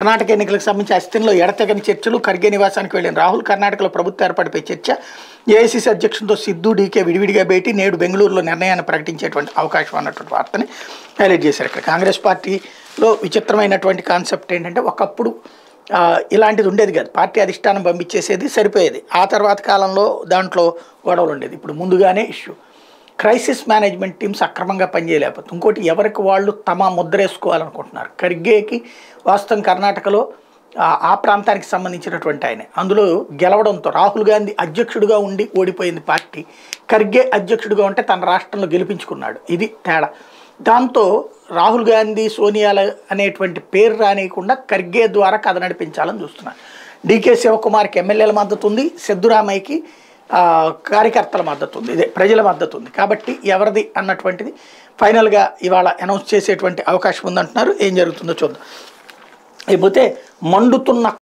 కర్ణాటక ఎన్నికలకు సంబంధించి అస్థిన్లో ఎడతెగని చర్చలు ఖర్గే నివాసానికి వెళ్లిన రాహుల్ కర్ణాటకలో ప్రభుత్వ ఏర్పాటుపై చర్చ ఏఐసీసీ అధ్యక్షుడితో సిద్ధు డీకే విడివిడిగా భేటీ నేడు బెంగళూరులో నిర్ణయాన్ని ప్రకటించేటువంటి అవకాశం అన్నటువంటి వార్తని హైలైట్ చేశారు ఇక్కడ కాంగ్రెస్ పార్టీలో విచిత్రమైనటువంటి కాన్సెప్ట్ ఏంటంటే ఒకప్పుడు ఆ, ఇలాంటిది ఉండేది కాదు పార్టీ అధిష్టానం పంపించేసేది సరిపోయేది ఆ తర్వాత కాలంలో దాంట్లో గొడవలు ఉండేది ఇప్పుడు ముందుగానే ఇష్యూ క్రైసిస్ మేనేజ్మెంట్ టీమ్స్ అక్రమంగా పనిచేయలేకపోతుంది ఇంకోటి ఎవరికి వాళ్ళు తమ ముద్ర వేసుకోవాలనుకుంటున్నారు ఖర్గేకి వాస్తవం కర్ణాటకలో ఆ, ఆ ప్రాంతానికి సంబంధించినటువంటి ఆయన అందులో గెలవడంతో రాహుల్ గాంధీ అధ్యక్షుడిగా ఉండి ఓడిపోయింది పార్టీ ఖర్గే అధ్యక్షుడిగా ఉంటే తన రాష్ట్రంలో గెలిపించుకున్నాడు ఇది తేడా దాంతో రాహుల్ గాంధీ సోనియాల అనేటువంటి పేరు రానియకుండా ఖర్గే ద్వారా కథ నడిపించాలని చూస్తున్నారు డీకే శివకుమార్కి ఎమ్మెల్యేల మద్దతు ఉంది సిద్ధురామయ్యకి ఆ, కార్యకర్తల మద్దతు ఉంది ఇదే ప్రజల మద్దతు ఉంది కాబట్టి ఎవరిది అన్నటువంటిది ఫైనల్గా ఇవాళ అనౌన్స్ చేసేటువంటి అవకాశం ఉందంటున్నారు ఏం జరుగుతుందో చూద్దాం అయిపోతే మండుతున్న